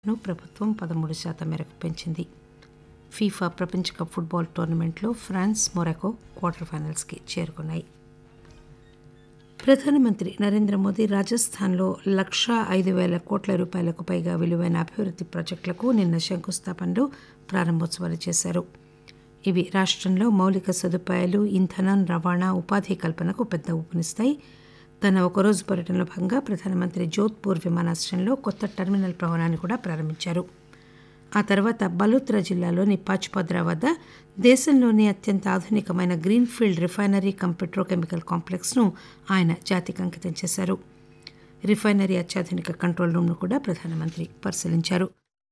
ను ప్రభుత్వం పదమూడు శాతం మేరకు పెంచింది ఫీఫా ప్రపంచ కప్ ఫుట్బాల్ టోర్నమెంట్లో ఫ్రాన్స్ మొరాకో క్వార్టర్ ఫైనల్స్కి చేరుకున్నాయి ప్రధానమంత్రి నరేంద్ర మోదీ రాజస్థాన్లో లక్షా ఐదు వేల కోట్ల రూపాయలకు పైగా విలువైన అభివృద్ధి ప్రాజెక్టులకు నిన్న శంకుస్థాపనలు ప్రారంభోత్సవాలు చేశారు ఇవి రాష్ట్రంలో మౌలిక సదుపాయాలు ఇంధనం రవాణా ఉపాధి కల్పనకు పెద్ద ఊపునిస్తాయి తన ఒకరోజు పర్యటనలో భాగంగా ప్రధానమంత్రి జోధ్పూర్ విమానాశ్రయంలో కొత్త టెర్మినల్ భవనాన్ని కూడా ప్రారంభించారు ఆ తర్వాత బలోత్రా జిల్లాలోని పాచ్పద్రా వద్ద దేశంలోని అత్యంత ఆధునికమైన గ్రీన్ఫీల్డ్ రిఫైనరీ కమ్ పెట్రోకెమికల్ కాంప్లెక్స్ను ఆయన జాతికి అంకితం చేశారు రిఫైనరీ అత్యాధునిక కంట్రోల్ రూమ్ను కూడా ప్రధానమంత్రి పరిశీలించారు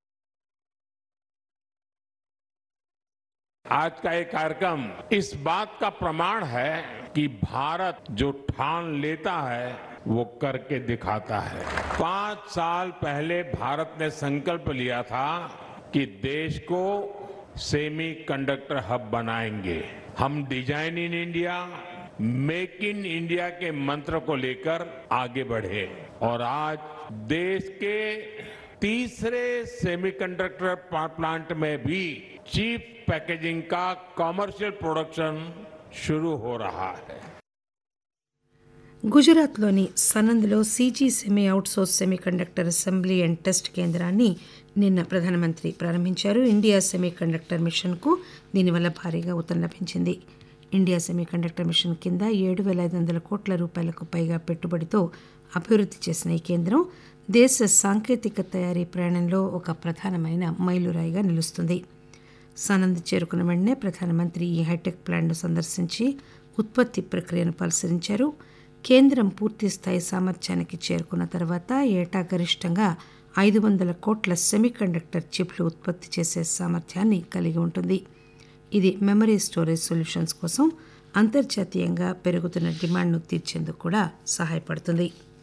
आज का ये कार्यक्रम इस बात का प्रमाण है कि भारत जो ठान लेता है वो करके दिखाता है पांच साल पहले भारत ने संकल्प लिया था कि देश को सेमी कंडक्टर हब बनाएंगे हम design in India make in India के मंत्र को लेकर आगे बढ़े और आज देश के तीसरे सेमीकंडक्टर प्लांट में भी चीप पैकेजिंग का कमर्शियल प्रोडक्शन शुरू हो रहा है గుజరాత్లోని సనంద్లో CG semi outsource semiconductor assembly and test కేంద్రాన్ని నిన్న ప్రధానమంత్రి ప్రారంభించారు ఇండియా సెమీ కండక్టర్ మిషన్కు దీనివల్ల భారీగా ఊతం లభించింది ఇండియా సెమీ కండక్టర్ మిషన్ కింద ఏడు వేల ఐదు వందల కోట్ల రూపాయలకు పైగా పెట్టుబడితో అభివృద్ధి చేసిన ఈ కేంద్రం దేశ సాంకేతిక తయారీ ప్రయాణంలో ఒక ప్రధానమైన మైలురాయిగా నిలుస్తుంది సనంద్ చేరుకున్న వెంటనే ప్రధానమంత్రి ఈ హైటెక్ ప్లాంట్ను సందర్శించి ఉత్పత్తి ప్రక్రియను పరిశీలించారు కేంద్రం పూర్తి స్థాయి సామర్థ్యానికి చేరుకున్న తర్వాత ఏటా గరిష్టంగా ఐదు వందల కోట్ల సెమీకండక్టర్ చిప్లు ఉత్పత్తి చేసే సామర్థ్యాన్ని కలిగి ఉంటుంది ఇది మెమరీ స్టోరేజ్ సొల్యూషన్స్ కోసం అంతర్జాతీయంగా పెరుగుతున్న డిమాండ్ను తీర్చేందుకు కూడా సహాయపడుతుంది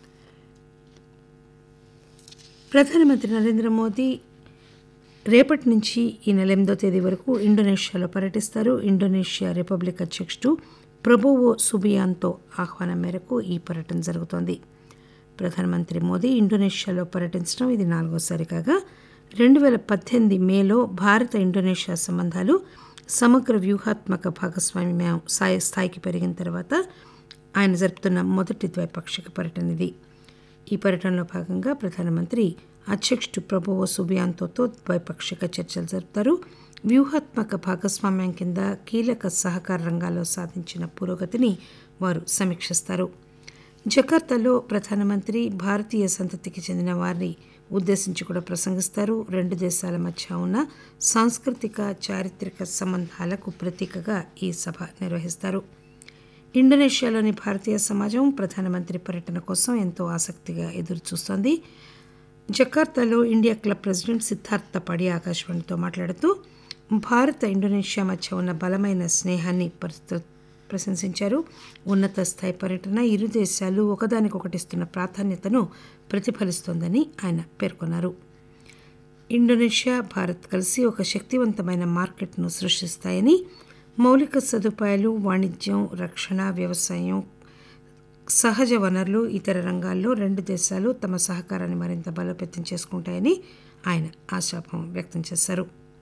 ప్రధానమంత్రి నరేంద్ర మోదీ రేపటి నుంచి ఈ నెల ఎనిమిదో తేదీ వరకు ఇండోనేషియాలో పర్యటిస్తారు ఇండోనేషియా రిపబ్లిక్ అధ్యక్షుడు ప్రబోవో సుబియాంతో ఆహ్వానం మేరకు ఈ పర్యటన జరుగుతోంది ప్రధానమంత్రి మోదీ ఇండోనేషియాలో పర్యటించడం ఇది నాలుగోసారి కాగా రెండు వేల పద్దెనిమిది మేలో భారత ఇండోనేషియా సంబంధాలు సమగ్ర వ్యూహాత్మక భాగస్వామ్యం స్థాయి స్థాయికి పెరిగిన తర్వాత ఆయన జరుపుతున్న మొదటి ద్వైపాక్షిక పర్యటన ఇది ఈ పర్యటనలో భాగంగా ప్రధానమంత్రి అధ్యక్షుడు ప్రభువో సుబియాంతోతో ద్వైపాక్షిక చర్చలు జరుపుతారు వ్యూహాత్మక భాగస్వామ్యం కింద కీలక సహకార రంగాల్లో సాధించిన పురోగతిని వారు సమీక్షిస్తారు జకార్తాలో ప్రధానమంత్రి భారతీయ సంతతికి చెందిన వారిని ఉద్దేశించి కూడా ప్రసంగిస్తారు రెండు దేశాల మధ్య ఉన్న సాంస్కృతిక చారిత్రక సంబంధాలకు ప్రతీకగా ఈ సభ నిర్వహిస్తారు ఇండోనేషియాలోని భారతీయ సమాజం ప్రధానమంత్రి పర్యటన కోసం ఎంతో ఆసక్తిగా ఎదురుచూస్తోంది జకార్తాలో ఇండియా క్లబ్ ప్రెసిడెంట్ సిద్ధార్థ పడి ఆకాశవాణితో మాట్లాడుతూ భారత ఇండోనేషియా మధ్య ఉన్న బలమైన స్నేహాన్ని ప్రశంసించారు ఉన్నత స్థాయి పర్యటన ఇరు దేశాలు ఒకదానికొకటి ఇస్తున్న ప్రాధాన్యతను ప్రతిఫలిస్తోందని ఆయన పేర్కొన్నారు ఇండోనేషియా భారత్ కలిసి ఒక శక్తివంతమైన మార్కెట్ను సృష్టిస్తాయని మౌలిక సదుపాయాలు వాణిజ్యం రక్షణ వ్యవసాయం సహజ వనరులు ఇతర రంగాల్లో రెండు దేశాలు తమ సహకారాన్ని మరింత బలోపేతం చేసుకుంటాయని ఆయన ఆశాభావం వ్యక్తం చేశారు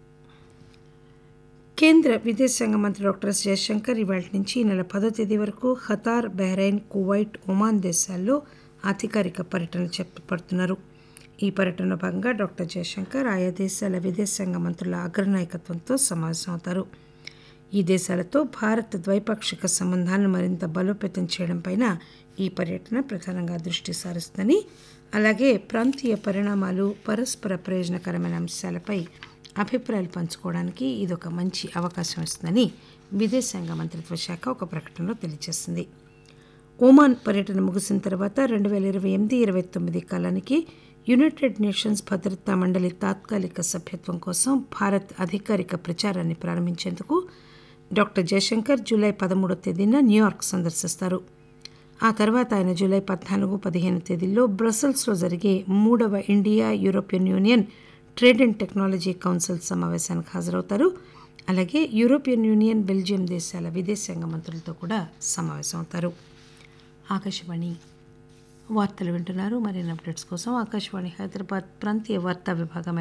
కేంద్ర విదేశాంగ మంత్రి డాక్టర్ ఎస్ జయశంకర్ ఇవాళ నుంచి ఈ నెల పదో తేదీ వరకు ఖతార్ బహ్రెయిన్ కువైట్ ఒమాన్ దేశాల్లో అధికారిక పర్యటనలు చేపడుతున్నారు ఈ పర్యటనలో భాగంగా డాక్టర్ జయశంకర్ ఆయా దేశాల విదేశాంగ మంత్రుల అగ్రనాయకత్వంతో సమావేశమవుతారు ఈ దేశాలతో భారత్ ద్వైపాక్షిక సంబంధాలను మరింత బలోపేతం చేయడంపైన ఈ పర్యటన ప్రధానంగా దృష్టి సారిస్తుందని అలాగే ప్రాంతీయ పరిణామాలు పరస్పర ప్రయోజనకరమైన అంశాలపై అభిప్రాయాలు పంచుకోవడానికి ఇదొక మంచి అవకాశం ఇస్తుందని విదేశాంగ మంత్రిత్వ శాఖ ఒక ప్రకటనలో తెలియజేసింది ఒమాన్ పర్యటన ముగిసిన తర్వాత రెండు వేల ఇరవై ఎనిమిది ఇరవై తొమ్మిది కాలానికి యునైటెడ్ నేషన్స్ భద్రతా మండలి తాత్కాలిక సభ్యత్వం కోసం భారత్ అధికారిక ప్రచారాన్ని ప్రారంభించేందుకు డాక్టర్ జయశంకర్ జూలై పదమూడో తేదీన న్యూయార్క్ సందర్శిస్తారు ఆ తర్వాత ఆయన జూలై పద్నాలుగు పదిహేను తేదీల్లో బ్రసెల్స్లో జరిగే మూడవ India European union trade and technology council సమావేశానికి హాజరవుతారు అలాగే యూరోపియన్ యూనియన్ బెల్జియం దేశాల విదేశాంగ మంత్రులతో కూడా సమావేశమవుతారు ఆకాశవాణి వార్తలు వింటున్నారు మరిన్ని అప్డేట్స్ కోసం ఆకాశవాణి హైదరాబాద్ ప్రాంతీయ వార్తా విభాగం